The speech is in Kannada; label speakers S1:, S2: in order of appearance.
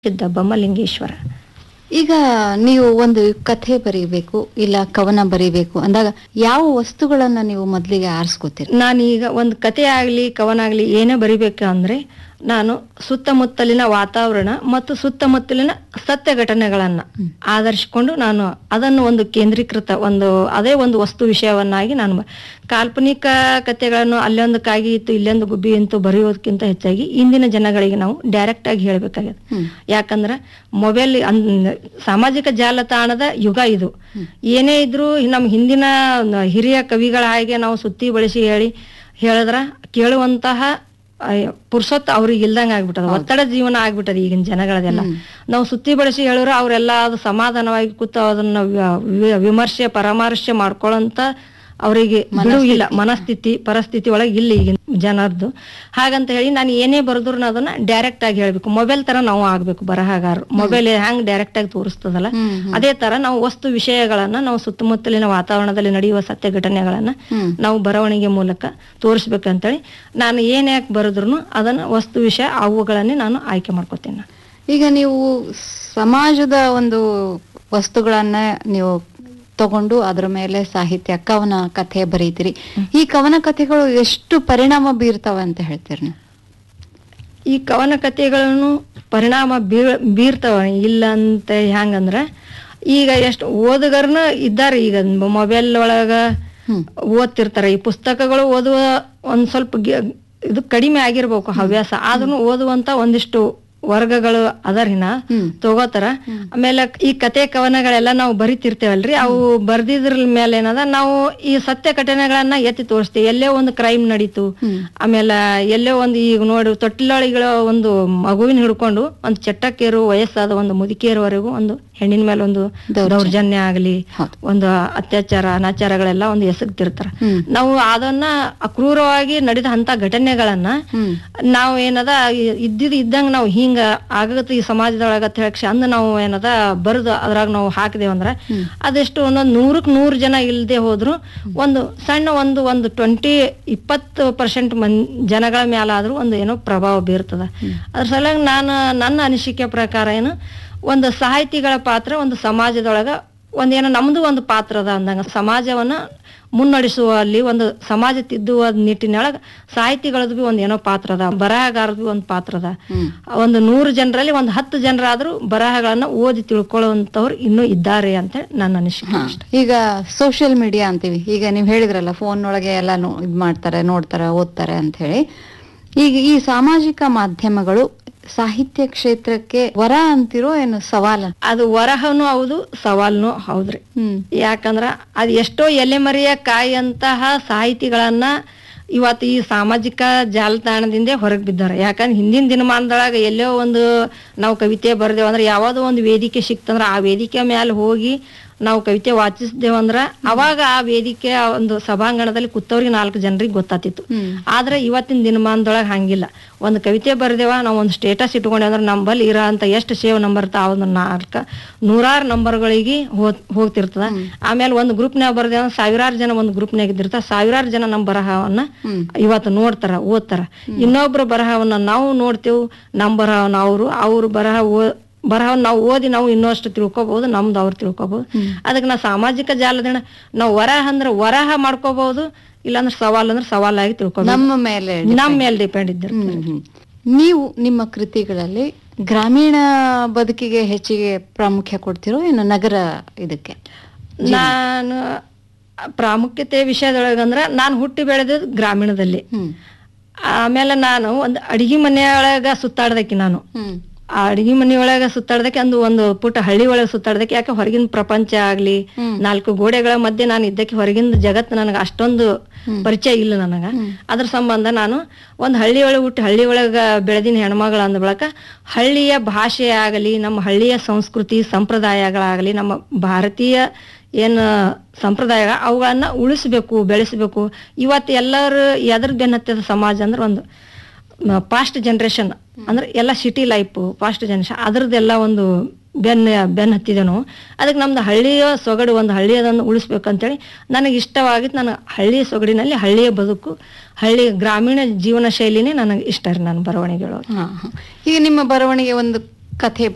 S1: ಸಿದ್ಧ ಬೊಮ್ಮಲಿಂಗೇಶ್ವರ
S2: ಈಗ ನೀವು ಒಂದು ಕಥೆ ಬರೀಬೇಕು ಇಲ್ಲ ಕವನ ಬರೀಬೇಕು ಅಂದಾಗ ಯಾವ ವಸ್ತುಗಳನ್ನ ನೀವು ಮೊದಲಿಗೆ ಆರಿಸ್ಕೋತೀರಿ
S1: ನಾನೀಗ ಒಂದು ಕತೆ ಆಗಲಿ ಕವನ ಆಗಲಿ ಏನೇ ಬರಿಬೇಕು ಅಂದ್ರೆ ನಾನು ಸುತ್ತಮುತ್ತಲಿನ ವಾತಾವರಣ ಮತ್ತು ಸುತ್ತಮುತ್ತಲಿನ ಸತ್ಯ ಘಟನೆಗಳನ್ನ ಆಧರಿಸಿಕೊಂಡು ನಾನು ಅದನ್ನು ಒಂದು ಕೇಂದ್ರೀಕೃತ ಒಂದು ಅದೇ ಒಂದು ವಸ್ತು ವಿಷಯವನ್ನಾಗಿ ನಾನು ಬ- ಕಾಲ್ಪನಿಕ ಕಥೆಗಳನ್ನು ಅಲ್ಲೊಂದು ಕಾಗಿ ಇತ್ತು ಇಲ್ಲೊಂದು ಗುಬ್ಬಿ ಇತ್ತು ಬರೆಯೋದಕ್ಕಿಂತ ಹೆಚ್ಚಾಗಿ ಇಂದಿನ ಜನಗಳಿಗೆ ನಾವು ಡೈರೆಕ್ಟ್ ಆಗಿ ಹೇಳ್ಬೇಕಾಗಿದೆ ಯಾಕಂದ್ರೆ ಮೊಬೈಲ್ ಸಾಮಾಜಿಕ ಜಾಲತಾಣದ ಯುಗ ಇದು ಏನೇ ಇದ್ರೂ ನಮ್ಮ ಹಿಂದಿನ ನ- ಹಿರಿಯ ಕವಿಗಳ ಹಾಗೆ ನಾವು ಸುತ್ತಿ ಬಳಸಿ ಹೇಳಿ ಹೇಳಿದ್ರ ಕೇಳುವಂತಹ ಅಯ್ಯ, ಪುರುಷತ್ ಅವ್ರಿಗೆ ಇಲ್ದಂಗ ಆಗ್ಬಿಟ್ಟದ ಒತ್ತಡ ಜೀವನ ಆಗ್ಬಿಟ್ಟದ ಈಗಿನ ಜನಗಳದೆಲ್ಲ ನಾವು ಸುತ್ತಿ ಬಳಸಿ ಹೇಳಿದ್ರೆ ಅವರೆಲ್ಲ ಅದು ಸಮಾಧಾನವಾಗಿ ಕೂತು ಅದನ್ನ ವ- ವಿ- ವಿಮರ್ಶೆ ಪರಾಮರ್ಶೆ ಮಾಡ್ಕೊಳ್ಳೋಂತ ಅವರಿಗೆ ಇಲ್ಲ ಮನಸ್ಥಿತಿ ಪರಿಸ್ಥಿತಿ ಒಳಗೆ ಇಲ್ಲ ಈಗಿನ ಜನರದ್ದು ಹಾಗಂತ ಹೇಳಿ ನಾನು ಏನೇ ಬರೆದ್ರು ಅದನ್ನ ಡೈರೆಕ್ಟ್ ಆಗಿ ಹೇಳ್ಬೇಕು ಮೊಬೈಲ್ ತರ ನಾವು ಆಗ್ಬೇಕು ಬರಹಗಾರರು ಮೊಬೈಲ್ ಹ್ಯಾಂಗ್ ಡೈರೆಕ್ಟ್ ಆಗಿ ತೋರಿಸ್ತದಲ್ಲ ಅದೇ ತರ ನಾವು ವಸ್ತು ವಿಷಯಗಳನ್ನ ನಾವು ಸುತ್ತಮುತ್ತಲಿನ ವಾತಾವರಣದಲ್ಲಿ ನಡೆಯುವ ಸತ್ಯ ಘಟನೆಗಳನ್ನ ನಾವು ಬರವಣಿಗೆ ಮೂಲಕ ತೋರಿಸ್ಬೇಕಂತೇಳಿ ನಾನು ಏನ್ ಯಾಕೆ ಬರೆದ್ರು ಅದನ್ನ ವಸ್ತು ವಿಷಯ ಅವುಗಳನ್ನೇ ನಾನು ಆಯ್ಕೆ ಮಾಡ್ಕೋತೀನಿ
S2: ಈಗ ನೀವು ಸಮಾಜದ ಒಂದು ವಸ್ತುಗಳನ್ನ ನೀವು ತಗೊಂಡು ಅದರ ಮೇಲೆ ಸಾಹಿತ್ಯ ಕವನ ಕಥೆ ಬರೀತೀರಿ ಈ ಕವನ ಕಥೆಗಳು ಎಷ್ಟು ಪರಿಣಾಮ ಬೀರ್ತಾವ ಅಂತ ಹೇಳ್ತೀರಿ ನೀವು
S1: ಈ ಕವನ ಕಥೆಗಳನ್ನು ಪರಿಣಾಮ ಬೀಳ್ ಬೀರ್ತಾವ ಇಲ್ಲ ಅಂತ ಹೆಂಗಂದ್ರ ಈಗ ಎಷ್ಟು ಓದುಗರ್ನ ಇದ್ದಾರೆ ಈಗ ಮೊಬೈಲ್ ಒಳಗ ಓದ್ತಿರ್ತಾರೆ ಈ ಪುಸ್ತಕಗಳು ಓದುವ ಒಂದ್ ಸ್ವಲ್ಪ ಗಿ- ಇದು ಕಡಿಮೆ ಆಗಿರ್ಬೇಕು ಹವ್ಯಾಸ ಆದ್ರೂ ಓದುವಂತ ಒಂದಿಷ್ಟು ವರ್ಗಗಳು ಅದರಿನ ತಗೋತಾರ ಆಮೇಲೆ ಈ ಕತೆ ಕವನಗಳೆಲ್ಲ ನಾವು ಬರಿತಿರ್ತೇವಲ್ರಿ ಅವು ಬರ್ದಿದ್ರ ಮೇಲೆ ಏನದ ನಾವು ಈ ಸತ್ಯ ಘಟನೆಗಳನ್ನ ಎತ್ತಿ ತೋರಿಸ್ತೀವಿ ಎಲ್ಲೇ ಒಂದು ಕ್ರೈಮ್ ನಡೀತು ಆಮೇಲೆ ಎಲ್ಲೇ ಒಂದು ಈಗ ನೋಡಿ ತೊಟ್ಟಿಲೊಳಗಳ ಒಂದು ಮಗುವಿನ ಹಿಡ್ಕೊಂಡು ಒಂದು ಚಟ್ಟಕ್ಕೇರು ವಯಸ್ಸಾದ ಒಂದು ಮುದುಕಿಯರವರೆಗೂ ಒಂದು ಹೆಣ್ಣಿನ ಮೇಲೆ ಒಂದು ದೌರ್ಜನ್ಯ ಆಗಲಿ ಒಂದು ಅತ್ಯಾಚಾರ ಅನಾಚಾರಗಳೆಲ್ಲ ಒಂದು ಎಸಗ್ತಿರ್ತಾರ ನಾವು ಅದನ್ನ ಅಕ್ರೂರವಾಗಿ ನಡೆದ ಅಂತ ಘಟನೆಗಳನ್ನ ನಾವು ಏನದ ಇ- ಇದ್ದಿದ್ ಇದ್ದಂಗ ನಾವು ಹಿಂಗ ಆಗತ್ತೆ ಈ ಸಮಾಜದೊಳಗ ಅಂತ ಹೇಳಿ ಅಂದ ನಾವು ಏನದ ಬರೆದು ಅದ್ರಾಗ ನಾವು ಹಾಕಿದೇವ್ ಅಂದ್ರ ಅದೆಷ್ಟು ಒಂದೊಂದ್ ನೂರಕ್ ನೂರ್ ಜನ ಇಲ್ದೆ ಹೋದ್ರು ಒಂದು ಸಣ್ಣ ಒಂದು ಒಂದು ಟ್ವೆಂಟಿ ಇಪ್ಪತ್ತು ಪರ್ಸೆಂಟ್ ಮನ್ ಜನಗಳ ಮೇಲಾದ್ರೂ ಒಂದು ಏನೋ ಪ್ರಭಾವ ಬೀರ್ತದ ಅದ್ರ ಸಲುವಾಗಿ ನಾನು ನನ್ನ ಅನಿಸಿಕೆ ಪ್ರಕಾರ ಏನು ಒಂದು ಸಾಹಿತಿಗಳ ಪಾತ್ರ ಒಂದು ಸಮಾಜದೊಳಗ ಒಂದೇನೋ ನಮ್ದು ಒಂದು ಪಾತ್ರ ಅದ ಅಂದಂಗ ಸಮಾಜವನ್ನ ಮುನ್ನಡೆಸುವಲ್ಲಿ ಒಂದು ಸಮಾಜ ತಿದ್ದುವ ನಿಟ್ಟಿನೊಳಗ ಸಾಹಿತಿಗಳದ್ದು ಬಿ ಒಂದ್ ಏನೋ ಪಾತ್ರ ಅದ ಬರಹಗಾರದ್ದು ಒಂದು ಪಾತ್ರ ಅದ ಒಂದು ನೂರು ಜನರಲ್ಲಿ ಒಂದು ಹತ್ತು ಜನರಾದ್ರೂ ಬರಹಗಳನ್ನ ಓದಿ ತಿಳ್ಕೊಳ್ಳುವಂತವ್ರು ಇನ್ನೂ ಇದ್ದಾರೆ ಅಂತ ನನ್ನ ಅನಿಸಿಕೆ ಅಷ್ಟೆ.
S2: ಈಗ ಸೋಷಿಯಲ್ ಮೀಡಿಯಾ ಅಂತೀವಿ ಈಗ ನೀವು ಹೇಳಿದ್ರಲ್ಲ ಫೋನ್ ಒಳಗೆ ಎಲ್ಲ ನೋ- ಇದ್ ಮಾಡ್ತಾರೆ ನೋಡ್ತಾರೆ ಓದ್ತಾರೆ ಅಂತ ಹೇಳಿ ಈಗ ಈ ಸಾಮಾಜಿಕ ಮಾಧ್ಯಮಗಳು ಸಾಹಿತ್ಯ ಕ್ಷೇತ್ರಕ್ಕೆ ವರ ಅಂತಿರೋ ಏನು ಸವಾಲ
S1: ಅದು ವರಹನು ಹೌದು ಸವಾಲ್ನು ಹೌದ್ರಿ
S2: ಹ್ಮ್
S1: ಯಾಕಂದ್ರ ಅದ್ ಎಷ್ಟೋ ಎಲೆಮರೆಯ ಕಾಯಿಯಂತಹ ಸಾಹಿತಿಗಳನ್ನ ಇವತ್ತು ಈ ಸಾಮಾಜಿಕ ಜಾಲತಾಣದಿಂದ ಹೊರಗೆ ಬಿದ್ದಾರೆ ಯಾಕಂದ್ರೆ ಹಿಂದಿನ ದಿನಮಾನದೊಳಗ ಎಲ್ಲೋ ಒಂದು ನಾವು ಕವಿತೆ ಬರ್ದೇವ್ ಅಂದ್ರೆ ಯಾವ್ದೋ ಒಂದು ವೇದಿಕೆ ಸಿಕ್ತಂದ್ರ ಆ ವೇದಿಕೆ ಮೇಲೆ ಹೋಗಿ ನಾವು ಕವಿತೆ ವಾಚಿಸಿದೇವಂದ್ರ ಅವಾಗ ಆ ವೇದಿಕೆ ಆ ಒಂದು ಸಭಾಂಗಣದಲ್ಲಿ ಕೂತವ್ರಿಗೆ ನಾಲ್ಕು ಜನರಿಗೆ ಗೊತ್ತಾತಿತ್ತು ಆದ್ರೆ ಇವತ್ತಿನ ದಿನಮಾನದೊಳಗ ಹಂಗಿಲ್ಲ ಒಂದು ಕವಿತೆ ಬರ್ದೇವ ನಾವು ಒಂದು ಸ್ಟೇಟಸ್ ಇಟ್ಕೊಂಡೆ ಅಂದ್ರೆ ನಂಬಲ್ಲಿ ಇರೋ ಅಂತ ಎಷ್ಟು ಸೇವ್ ನಂಬರ್ ಇರ್ತಾವ ಒಂದು ನಾಲ್ಕ ನೂರಾರು ನಂಬರ್ಗಳಿಗೆ ಹೋಗ್ತಿರ್ತದ ಆಮೇಲೆ ಒಂದು ಗ್ರೂಪ್ನ್ಯಾಗ ಬರ್ದೇವ ಸಾವಿರಾರು ಜನ ಒಂದು ಗ್ರೂಪ್ನ್ಯಾಗ ಇದ್ದಿರ್ತಾರ ಸಾವಿರಾರು ಜನ ನಮ್ಮ ಬರಹವನ್ನ ಇವತ್ತು ನೋಡ್ತಾರ ಓದ್ತಾರ ಇನ್ನೊಬ್ರ ಬರಹವನ್ನ ನಾವು ನೋಡ್ತೇವ್ ನಮ್ಮ ಬರಹವನ್ನ ಅವರು ಅವ್ರ ಬರಹ ಓ ಬರಹವನ್ನ ನಾವು ಓದಿ ನಾವು ಇನ್ನಷ್ಟು ತಿಳ್ಕೊಬಹುದು ನಮ್ದು ಅವ್ರು ತಿಳ್ಕೊಬಹುದು ಅದಕ್ಕೆ ನಾವು ಸಾಮಾಜಿಕ ಜಾಲತಾಣ ನಾವು ವರಹ ಅಂದ್ರೆ ವರಹ ಮಾಡ್ಕೋಬಹುದು ಇಲ್ಲಾಂದ್ರೆ ಸವಾಲ್ ಅಂದ್ರೆ ಸವಾಲಾಗಿ ತಿಳ್ಕೊಬಹುದು
S2: ನಮ್ಮ ಮೇಲೆ
S1: ನಮ್ಮ ಮೇಲೆ ಡಿಪೆಂಡ್ ಇದ್ದಿರ್ತಾರೆ
S2: ಹ್ಮ್, ಹ್ಮ್. ನೀವು ನಿಮ್ಮ ಕೃತಿಗಳಲ್ಲಿ ಗ್ರಾಮೀಣ ಬದುಕಿಗೆ ಹೆಚ್ಚಿಗೆ ಪ್ರಾಮುಖ್ಯ ಕೊಡ್ತಿರೋ ಏನು ನಗರ ಇದಕ್ಕೆ
S1: ನಾನು ಪ್ರಾಮುಖ್ಯತೆ ವಿಷಯದೊಳಗಂದ್ರ ನಾನು ಹುಟ್ಟಿ ಬೆಳೆದ ಗ್ರಾಮೀಣದಲ್ಲಿ
S2: ಹ್ಮ್
S1: ಆಮೇಲೆ ನಾನು ಒಂದು ಅಡಿಗೆ ಮನೆಯೊಳಗ ಸುತ್ತಾಡ್ದಕ್ಕೆ ನಾನು
S2: ಹ್ಮ್
S1: ಆ ಅಡಿಗೆ ಮನೆಯೊಳಗ ಸುತ್ತಾಡ್ದಕ್ಕೆ ಅಂದು ಒಂದು ಪುಟ್ಟ ಹಳ್ಳಿ ಒಳಗೆ ಸುತ್ತಾಡ್ದಕ್ಕೆ ಯಾಕೆ ಹೊರಗಿನ ಪ್ರಪಂಚ ಆಗ್ಲಿ ನಾಲ್ಕು ಗೋಡೆಗಳ ಮಧ್ಯೆ ನಾನು ಇದ್ದಕ್ಕೆ ಹೊರಗಿನ ಜಗತ್ತು ನನಗೆ ಅಷ್ಟೊಂದು ಪರಿಚಯ ಇಲ್ಲ ನನಗ ಅದ್ರ ಸಂಬಂಧ ನಾನು ಒಂದು ಹಳ್ಳಿ ಒಳಗೆ ಹುಟ್ಟಿ ಹಳ್ಳಿ ಒಳಗ ಬೆಳೆದಿನ ಹೆಣ್ಮಗಳು ಅಂದ ಬಳಕ ಹಳ್ಳಿಯ ಭಾಷೆ ಆಗಲಿ ನಮ್ಮ ಹಳ್ಳಿಯ ಸಂಸ್ಕೃತಿ ಸಂಪ್ರದಾಯಗಳಾಗಲಿ ನಮ್ಮ ಭಾರತೀಯ ಏನು ಸಂಪ್ರದಾಯ ಅವುಗಳನ್ನ ಉಳಿಸ್ಬೇಕು ಬೆಳೆಸಬೇಕು ಇವತ್ತು ಎಲ್ಲರೂ ಎದ್ರ ಬೆನ್ನತ್ತದ ಸಮಾಜ ಅಂದ್ರೆ ಒಂದು ಪಾಸ್ಟ್ ಜನ್ರೇಷನ್ ಅಂದ್ರೆ ಎಲ್ಲ ಸಿಟಿ ಲೈಫ್ ಪಾಸ್ಟ್ ಜನ್ರೇಷನ್ ಅದ್ರದ್ದೆಲ್ಲ ಒಂದು ಬೆನ್ನ ಬೆನ್ನ ಹತ್ತಿದೆನು ಅದಕ್ಕೆ ನಮ್ದು ಹಳ್ಳಿಯ ಸೊಗಡು ಒಂದು ಹಳ್ಳಿಯದನ್ನು ಉಳಿಸ್ಬೇಕಂತೇಳಿ ನನಗೆ ಇಷ್ಟವಾಗಿದ್ದು ನಾನು ಹಳ್ಳಿಯ ಸೊಗಡಿನಲ್ಲಿ ಹಳ್ಳಿಯ ಬದುಕು ಹಳ್ಳಿ ಗ್ರಾಮೀಣ ಜೀವನ ಶೈಲಿನೇ ನನಗೆ ಇಷ್ಟ ರೀ ನನ್ನ ಬರವಣಿಗೆಗಳು
S2: ಹಾ, ಹಾ. ಈಗ ನಿಮ್ಮ ಬರವಣಿಗೆ ಒಂದು ಕಥೆ